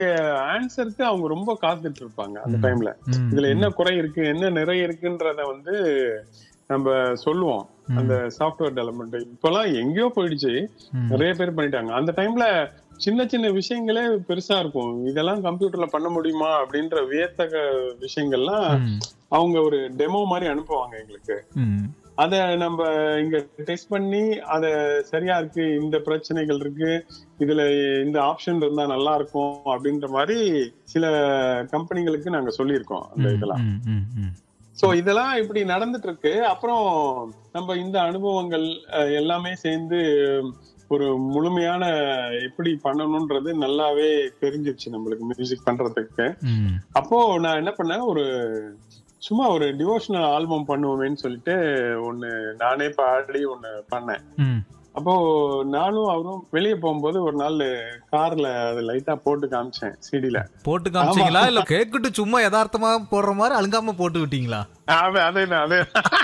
ஆன்சருக்கு அவங்க ரொம்ப காத்துட்டு இருப்பாங்க அந்த ம். டைம்ல ம், இதுல ம், என்ன குறை இருக்கு என்ன நிறை இருக்குன்றத வந்து நம்ம சொல்லுவோம் ம், அந்த சாஃப்ட்வேர் டெவலப்மெண்ட் இப்பெல்லாம் எங்கேயோ போயிடுச்சு ம், நிறைய பேர் பண்ணிட்டாங்க அந்த டைம்ல சின்ன சின்ன விஷயங்களே பெருசா இருக்கும் இதெல்லாம் கம்ப்யூட்டர்ல பண்ண முடியுமா அப்படின்ற வியத்தக விஷயங்கள்லாம் ம், அவங்க ஒரு டெமோ மாதிரி அனுப்புவாங்க எங்களுக்கு ம், அத நம்ம இங்க டெஸ்ட் பண்ணி அத சரியா இருக்கு இந்த பிரச்சனைகள் இருக்கு இதுல இந்த ஆப்ஷன் இருந்தா நல்லா இருக்கும் அப்படின்ற மாதிரி சில கம்பெனிகளுக்கு நாங்க சொல்லியிருக்கோம் அந்த இதெல்லாம் ம், ம், ம். சோ இதெல்லாம் இப்படி நடந்துட்டு இருக்கு அப்புறம் நம்ம இந்த அனுபவங்கள் அஹ், எல்லாமே சேர்ந்து ஒரு முழுமையான எப்படி பண்ணணும்ன்றது நல்லாவே தெரிஞ்சிருச்சு நம்மளுக்கு மியூசிக் பண்றதுக்கு ம், அப்போ நான் என்ன பண்ணேன் ஒரு சும்மா ஒரு டிவோஷனல் ஆல்பம் பண்ணுவோமேன்னு சொல்லிட்டு ஒண்ணு நானே பாடி ஒண்ணு பண்ணேன் ம். அப்போ நானும் அவரும் வெளியே போகும்போது ஒரு நாள் கார்ல அது லைட்டா போட்டு காமிச்சேன் சிடில போட்டு காமிச்சீங்களா இல்ல கேக்குட்டு சும்மா யதார்த்தமா போடுற மாதிரி அழுங்காம போட்டு விட்டீங்களா அதே அதே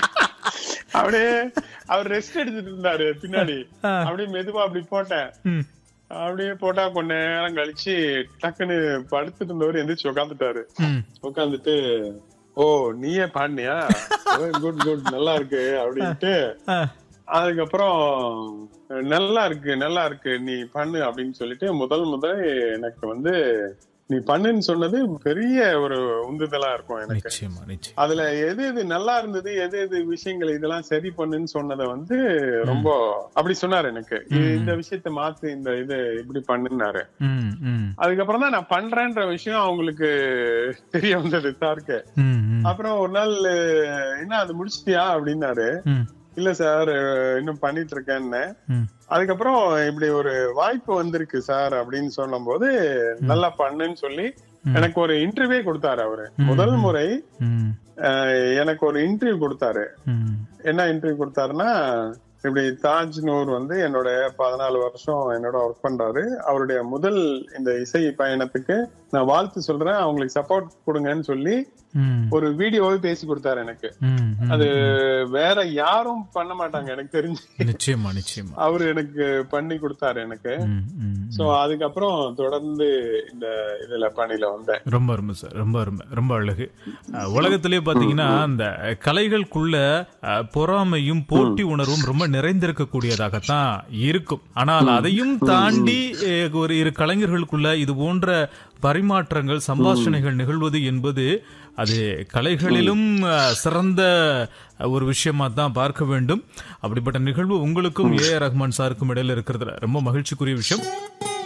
அப்படியே அவர் ரெஸ்ட் எடுத்துட்டு இருந்தாரு பின்னாடி ஆ. அப்படியே மெதுவா அப்படி போட்டேன் ம், அப்படியே போட்டா கொஞ்ச நேரம் கழிச்சு டக்குன்னு படுத்துட்டு இருந்தவர் எந்திரிச்சு உட்காந்துட்டாரு ம், உட்காந்துட்டு ஓ நீயே பாடினியா குட் குட் நல்லா இருக்கு அப்படின்ட்டு ஆ, அதுக்கப்புறம் நல்லா இருக்கு நல்லா இருக்கு நீ பண்ணு அப்படின்னு சொல்லிட்டு முதல் முதல் எனக்கு வந்து நீ பண்ணுன்னு சொன்னது பெரிய ஒரு உந்துதலா இருக்கும் எனக்கு நிச்சயமா நிச்சயம் அதுல எது எது நல்லா இருந்தது எது எது விஷயங்கள் இதெல்லாம் சரி பண்ணுன்னு சொன்னதை வந்து ரொம்ப அப்படி சொன்னாரு எனக்கு இது- இந்த விஷயத்த மாத்து இந்த இது இப்படி பண்ணுனாரு ம், ம், அதுக்கப்புறம் தான் நான் பண்றேன்ற விஷயம் அவங்களுக்கு தெரிய வந்தது சாருக்கு ம், ம், அப்புறம் ஒரு நாள் என்ன அது முடிச்சிட்டியா அப்படின்னாரு ம், இல்ல சார் இன்னும் பண்ணிட்டு இருக்கேன்னு ம். அதுக்கப்புறம் இப்படி ஒரு வாய்ப்பு வந்திருக்கு சார் அப்படின்னு சொல்லும்போது நல்லா பண்ணுன்னு சொல்லி ம். எனக்கு ஒரு இன்டர்வியூ கொடுத்தாரு அவரு ம், முதல் ம். முறை ம், அஹ், எனக்கு ஒரு இன்டர்வியூ கொடுத்தாரு ம், என்ன இன்டர்வியூ கொடுத்தாருன்னா இப்படி தாஜ் நூர் வந்து என்னோட பதினாலு வருஷம் என்னோட ஒர்க் பண்றாரு அவருடைய முதல் இந்த இசை பயணத்துக்கு நான் வாழ்த்து சொல்றேன் அவங்களுக்கு சப்போர்ட் கொடுங்கன்னு சொல்லி ம், ஒரு வீடியோவே பேசி கொடுத்தாரு எனக்கு ம், ம். அது வேற யாரும் பண்ண மாட்டாங்க எனக்கு தெரிஞ்சு நிச்சயமா நிச்சயமா அவரு எனக்கு பண்ணி கொடுத்தாரு எனக்கு ம், ம், சோ அதுக்கப்புறம் தொடர்ந்து இந்த இதுல பணியில வந்தேன் ரொம்ப அருமை சார் ரொம்ப அருமை ரொம்ப அழகு அஹ், உலகத்திலே பாத்தீங்கன்னா அந்த கலைகளுக்குள்ள அஹ், பொறாமையும் போட்டி உணர்வும் ரொம்ப நிறைந்திருக்கக்கூடியதாகத்தான் இருக்கும் ஆனால் அதையும் தாண்டி அஹ், ஒரு இரு கலைஞர்களுக்குள்ள இது போன்ற பரிமாற்றங்கள் சம்பாஷணைகள் நிகழ்வது என்பது அது கலைகளிலும் அஹ், சிறந்த ஒரு விஷயமா தான் பார்க்க வேண்டும் அப்படிப்பட்ட நிகழ்வு உங்களுக்கும் ஏ ஆர் ரஹ்மான் சாருக்கும் இடையில இருக்கிறதுல ரொம்ப மகிழ்ச்சிக்குரிய விஷயம்